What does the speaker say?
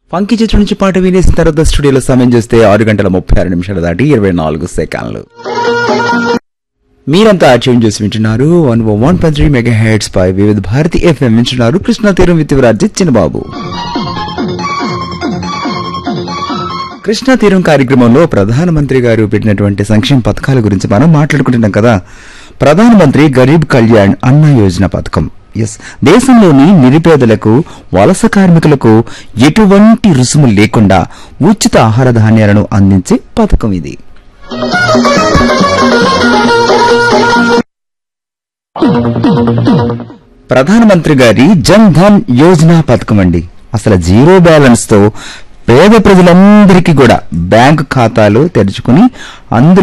funky చిత్రం నుంచి పాట వినేసిన తర్వాత స్టూడియోలో సమయం చూస్తే ఆరు గంటల ముప్పై ఆరు నిమిషాలు దాటి ఇరవై నాలుగు సెకండ్లు మీరంతా ట్యూన్ చేసి వింటున్నారు one one point three megahertz పై వివిధ భారతి ఎఫ్ఎం వింటున్నారు కృష్ణా తీరం విత్ విరాజిత్ చిన్నబాబు కృష్ణా తీరం కార్యక్రమంలో ప్రధానమంత్రి గారు పెట్టినటువంటి సంక్షేమ పథకాల గురించి మనం మాట్లాడుకుంటున్నాం కదా ప్రధానమంత్రి గరీబ్ కళ్యాణ్ అన్న యోజన పథకం ఎస్ దేశంలోని నిరుపేదలకు వలస కార్మికులకు ఎటువంటి రుసుము లేకుండా ఉచిత ఆహార ధాన్యాలను అందించే పథకం ఇది ప్రధానమంత్రి గారి జన్ ధన్ యోజన పథకం అండి అసలు జీరో బ్యాలెన్స్ తో పేద ప్రజలందరికీ కూడా బ్యాంకు ఖాతాలు తెరుచుకుని అందులో